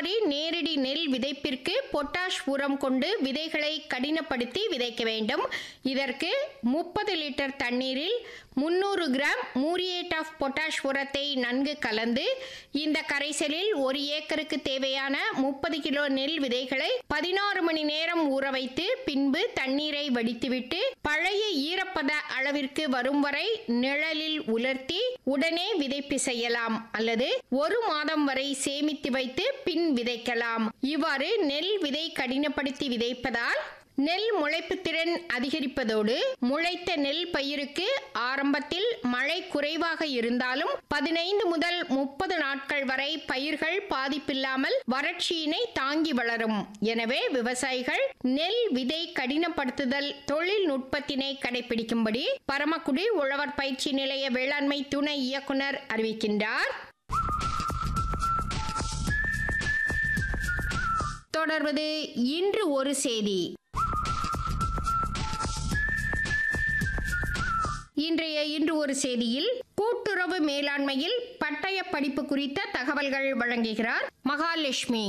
இவ்வாறு நேரடி நெல் விதைப்பிற்கு பொட்டாஷ் உரம் கொண்டு விதைகளை கடினப்படுத்தி விதைக்க வேண்டும் இதற்கு முப்பது லிட்டர் தண்ணீரில் முன்னூறு கிராம் மூரியேட் ஆஃப் பொட்டாஷ் உரத்தை நன்கு கலந்து இந்த கரைசலில் ஒரு ஏக்கருக்கு தேவையான முப்பது கிலோ நெல் விதைகளை பதினாறு மணி நேரம் ஊற வைத்து பின்பு தண்ணீரை வடித்துவிட்டு பழைய ஈரப்பத அளவிற்கு வரும் வரை நிழலில் உலர்த்தி உடனே விதைப்பு செய்யலாம் அல்லது ஒரு மாதம் வரை சேமித்து வைத்து பின் விதைக்கலாம் இவ்வாறு நெல் விதை கடினப்படுத்தி விதைப்பதால் நெல் முளைப்பு திறன் அதிகரிப்பதோடு முளைத்த நெல் பயிருக்கு ஆரம்பத்தில் மழை குறைவாக இருந்தாலும் பதினைந்து முதல் முப்பது நாட்கள் வரை பயிர்கள் பாதிப்பில்லாமல் வறட்சியினை தாங்கி வளரும் எனவே விவசாயிகள் நெல் விதை கடினப்படுத்துதல் தொழில்நுட்பத்தினை கடைபிடிக்கும்படி பரமக்குடி உழவர் பயிற்சி நிலைய வேளாண்மை துணை இயக்குனர் அறிவிக்கின்றார் தொடர்வது இன்று ஒரு செய்தி இன்றைய இன்று ஒரு செய்தியில் கூட்டுறவு மேலாண்மையில் பட்டய படிப்பு குறித்த தகவல்கள் வழங்குகிறார் மகாலட்சுமி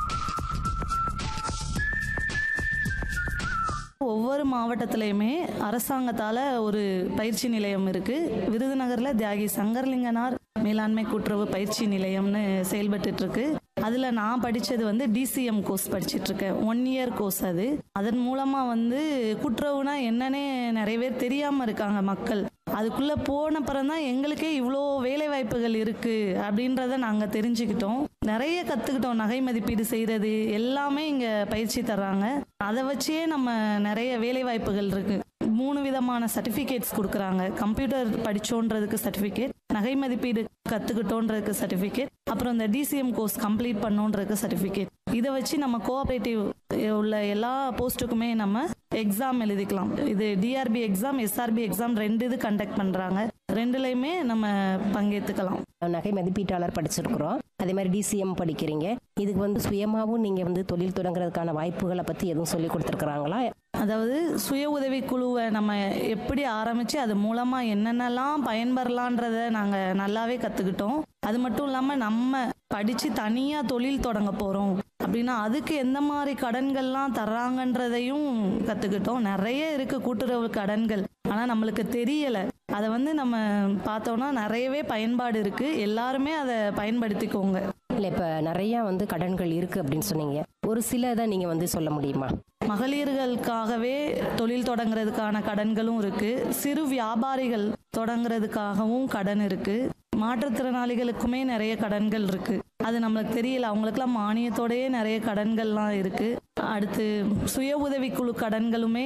ஒவ்வொரு மாவட்டத்திலையுமே அரசாங்கத்தால் ஒரு பயிற்சி நிலையம் இருக்குது விருதுநகரில் தியாகி சங்கர்லிங்கனார் மேலாண்மை கூட்டுறவு பயிற்சி நிலையம்னு செயல்பட்டுட்டு இருக்கு அதில் நான் படித்தது வந்து டிசிஎம் கோர்ஸ் படிச்சுட்டு இருக்கேன் ஒன் இயர் கோர்ஸ் அது அதன் மூலமாக வந்து கூட்டுறவுனா என்னன்னே நிறைய பேர் தெரியாமல் இருக்காங்க மக்கள் அதுக்குள்ளே போன தான் எங்களுக்கே இவ்வளோ வேலை வாய்ப்புகள் இருக்குது அப்படின்றத நாங்கள் தெரிஞ்சுக்கிட்டோம் நிறைய கற்றுக்கிட்டோம் நகை மதிப்பீடு செய்கிறது எல்லாமே இங்கே பயிற்சி தர்றாங்க அதை வச்சே நம்ம நிறைய வேலை வாய்ப்புகள் இருக்குது மூணு விதமான சர்டிஃபிகேட்ஸ் கொடுக்குறாங்க கம்ப்யூட்டர் படிச்சோன்றதுக்கு சர்டிஃபிகேட் நகை மதிப்பீடு கற்றுக்கிட்டோன்றதுக்கு சர்டிஃபிகேட் அப்புறம் இந்த டிசிஎம் கோர்ஸ் கம்ப்ளீட் பண்ணோன்றதுக்கு சர்டிஃபிகேட் இதை வச்சு நம்ம கோஆபரேட்டிவ் உள்ள எல்லா போஸ்ட்டுக்குமே நம்ம எக்ஸாம் எழுதிக்கலாம் இது டிஆர்பி எக்ஸாம் எஸ்ஆர்பி எக்ஸாம் ரெண்டு இது கண்டக்ட் பண்ணுறாங்க ரெண்டுலையுமே நம்ம பங்கேற்றுக்கலாம் நகை மதிப்பீட்டாளர் படிச்சிருக்கிறோம் அதே மாதிரி டிசிஎம் படிக்கிறீங்க இதுக்கு வந்து சுயமாகவும் நீங்கள் வந்து தொழில் தொடங்குறதுக்கான வாய்ப்புகளை பற்றி எதுவும் சொல்லி கொடுத்துருக்குறாங்களா அதாவது சுய உதவி குழுவை நம்ம எப்படி ஆரம்பித்து அது மூலமாக என்னென்னலாம் பயன்பெறலான்றத நாங்கள் நல்லாவே கற்றுக்கிட்டோம் அது மட்டும் இல்லாமல் நம்ம படித்து தனியாக தொழில் தொடங்க போகிறோம் அப்படின்னா அதுக்கு எந்த மாதிரி கடன்கள்லாம் தர்றாங்கன்றதையும் கற்றுக்கிட்டோம் நிறைய இருக்குது கூட்டுறவு கடன்கள் ஆனால் நம்மளுக்கு தெரியலை அதை வந்து நம்ம பார்த்தோன்னா நிறையவே பயன்பாடு இருக்குது எல்லாருமே அதை பயன்படுத்திக்கோங்க இல்லை இப்போ நிறையா வந்து கடன்கள் இருக்குது அப்படின்னு சொன்னீங்க ஒரு சில தான் நீங்கள் வந்து சொல்ல முடியுமா மகளிர்களுக்காகவே தொழில் தொடங்குறதுக்கான கடன்களும் இருக்கு சிறு வியாபாரிகள் தொடங்குறதுக்காகவும் கடன் இருக்கு மாற்றுத்திறனாளிகளுக்குமே நிறைய கடன்கள் இருக்கு அது நம்மளுக்கு தெரியல அவங்களுக்குலாம் மானியத்தோடயே நிறைய கடன்கள்லாம் இருக்கு அடுத்து சுய உதவிக்குழு கடன்களுமே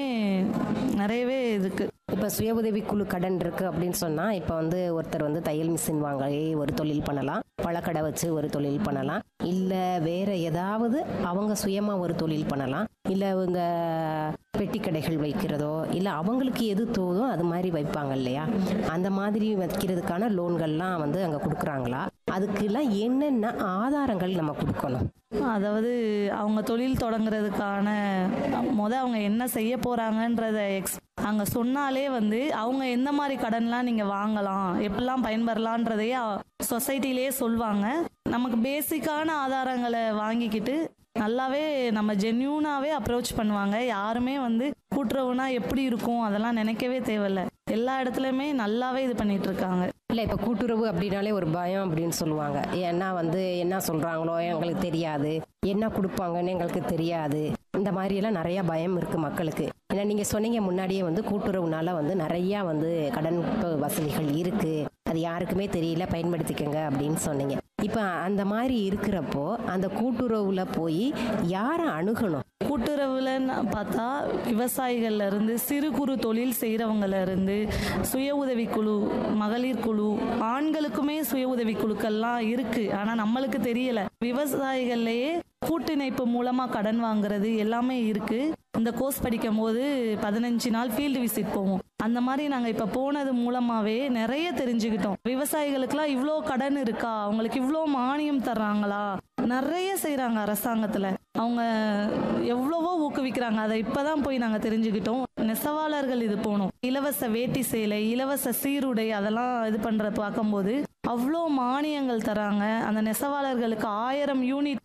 நிறையவே இருக்கு இப்போ சுய உதவிக்குழு கடன் இருக்குது அப்படின்னு சொன்னால் இப்போ வந்து ஒருத்தர் வந்து தையல் மிஷின் வாங்கி ஒரு தொழில் பண்ணலாம் பழக்கடை வச்சு ஒரு தொழில் பண்ணலாம் இல்லை வேற ஏதாவது அவங்க சுயமாக ஒரு தொழில் பண்ணலாம் இல்லை இந்த பெட்டி கடைகள் வைக்கிறதோ இல்லை அவங்களுக்கு எது தோதோ அது மாதிரி வைப்பாங்க இல்லையா அந்த மாதிரி வைக்கிறதுக்கான லோன்கள்லாம் வந்து அங்கே கொடுக்குறாங்களா அதுக்கெல்லாம் என்னென்ன ஆதாரங்கள் நம்ம கொடுக்கணும் அதாவது அவங்க தொழில் தொடங்குறதுக்கான முத அவங்க என்ன செய்ய போறாங்கன்றத எக்ஸ் அங்க சொன்னாலே வந்து அவங்க எந்த மாதிரி கடன்லாம் நீங்க வாங்கலாம் எப்படிலாம் பயன்பெறலான்றதையே சொசைட்டிலேயே சொல்லுவாங்க நமக்கு பேசிக்கான ஆதாரங்களை வாங்கிக்கிட்டு நல்லாவே நம்ம ஜென்யூனாவே அப்ரோச் பண்ணுவாங்க யாருமே வந்து கூட்டுறவுனா எப்படி இருக்கும் அதெல்லாம் நினைக்கவே தேவையில்ல எல்லா இடத்துலையுமே நல்லாவே இது பண்ணிட்டு இருக்காங்க இல்லை இப்போ கூட்டுறவு அப்படின்னாலே ஒரு பயம் அப்படின்னு சொல்லுவாங்க ஏன்னா வந்து என்ன சொல்கிறாங்களோ எங்களுக்கு தெரியாது என்ன கொடுப்பாங்கன்னு எங்களுக்கு தெரியாது இந்த மாதிரியெல்லாம் நிறைய பயம் இருக்குது மக்களுக்கு ஏன்னா நீங்கள் சொன்னீங்க முன்னாடியே வந்து கூட்டுறவுனால வந்து நிறையா வந்து கடன் வசதிகள் இருக்குது அது யாருக்குமே தெரியல பயன்படுத்திக்கங்க அப்படின்னு சொன்னீங்க இப்போ அந்த மாதிரி இருக்கிறப்போ அந்த கூட்டுறவுல போய் யாரை அணுகணும் கூட்டுறவுல பார்த்தா விவசாயிகள்ல இருந்து சிறு குறு தொழில் செய்கிறவங்கள இருந்து சுய உதவி குழு மகளிர் குழு ஆண்களுக்குமே சுய உதவி குழுக்கள்லாம் இருக்கு ஆனா நம்மளுக்கு தெரியல விவசாயிகள்லயே கூட்டிணைப்பு மூலமா கடன் வாங்குறது எல்லாமே இருக்கு இந்த கோர்ஸ் படிக்கும் போது பதினஞ்சு நாள் ஃபீல்டு விசிட் போவோம் அந்த மாதிரி நாங்க இப்ப போனது மூலமாவே நிறைய தெரிஞ்சுக்கிட்டோம் விவசாயிகளுக்குலாம் இவ்வளோ கடன் இருக்கா அவங்களுக்கு இவ்வளோ மானியம் தர்றாங்களா நிறைய செய்றாங்க அரசாங்கத்துல அவங்க எவ்வளவோ ஊக்குவிக்கிறாங்க அதை இப்பதான் போய் நாங்க தெரிஞ்சுக்கிட்டோம் நெசவாளர்கள் இது போனோம் இலவச வேட்டி சேலை இலவச சீருடை அதெல்லாம் இது பண்ற பார்க்கும்போது அவ்வளோ மானியங்கள் தராங்க அந்த நெசவாளர்களுக்கு ஆயிரம் யூனிட்